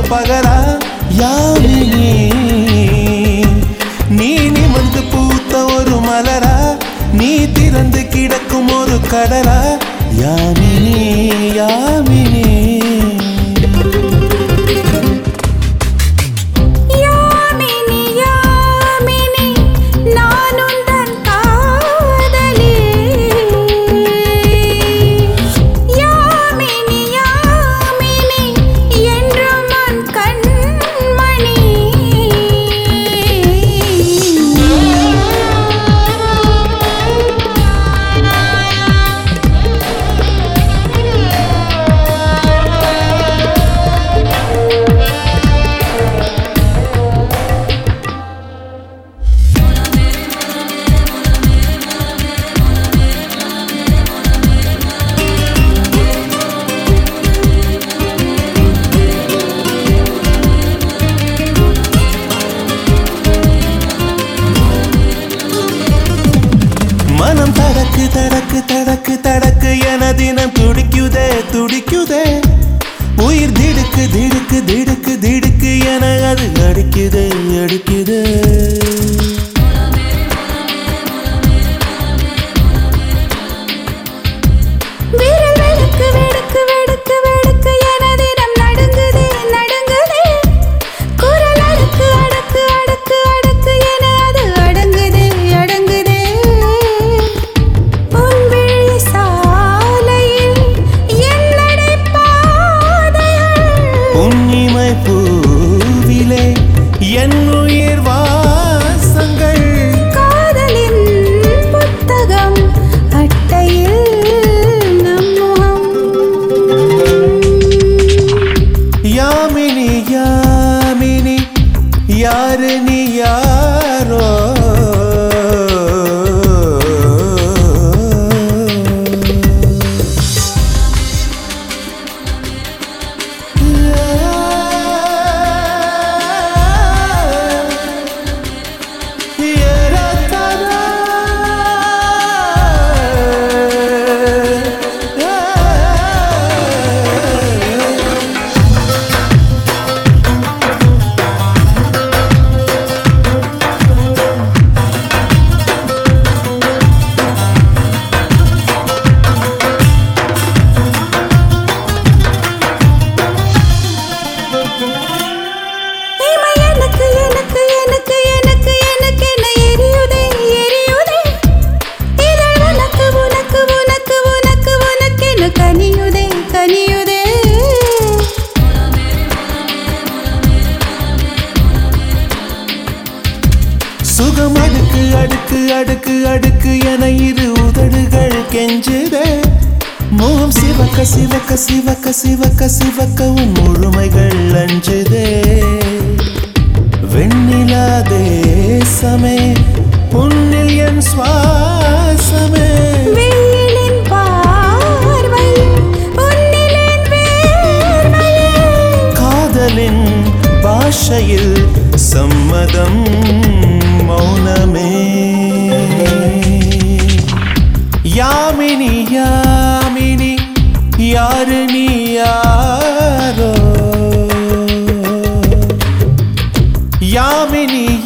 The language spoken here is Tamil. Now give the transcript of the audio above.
பகலா யாமினி நீ நிமிர்ந்து பூத்த ஒரு மலரா நீ திறந்து கிடக்கும் ஒரு கடலா யாமினி யாமினி யாமினி யாமினி நான் உந்தன் காதலி யாமினி யாமினி என்றும் உன் கண்மணி மனம் தடக்கு தடக்கு தடக்கு தடக்கு என தினம் துடிக்குதே துடிக்குதே உயிர் திடுக்கு திடுக்கு திடுக்கு திடுக்கு என அது அடிக்குதே அடிக்குதே விரல் வெடுக்கு வெடுக்கு வெடுக்கு வெடுக்கு என தினம் நடுங்குதே நடுங்குதே குரல் அடுக்கு அடுக்கு அடுக்கு அடுக்கு என அது அடங்குதே அடங்குதே உன் விழி சாலையில் என் நடைபாதைகள் உன்னிமை பூவிலே என் உயிர் வாசங்கள் காதலின் புத்தகம் அட்டையில் நம் முகம் யாமினி யாமினி யாரு நீ யாரோ இமை எனக்கு எனக்கு எனக்கு எனக்கு எனக்கு என்ன எரியுதே எரியுதே இதழ் உனக்கு உனக்கு உனக்கு உனக்கு உனக்கு என்ன கனியுதே கனியுதே சுகம் அடுக்கு அடுக்கு அடுக்கு அடுக்கு என இரு உதடுகள் கெஞ்சுதே முகம் சிவக்க சிவக்க சிவக்க சிவக்க சிவக்க உன் முழுமைகள் அஞ்சுதே வெண்ணிலா தேசமே உன்னில் என் சுவாசமே வெயிலின் பார்வை உன்னிலேன் வேர்வையே காதலின் பாஷையில் சம்மதம் மௌனமே யாமினி யாமினி யாரு நீ யாரோ யாமினி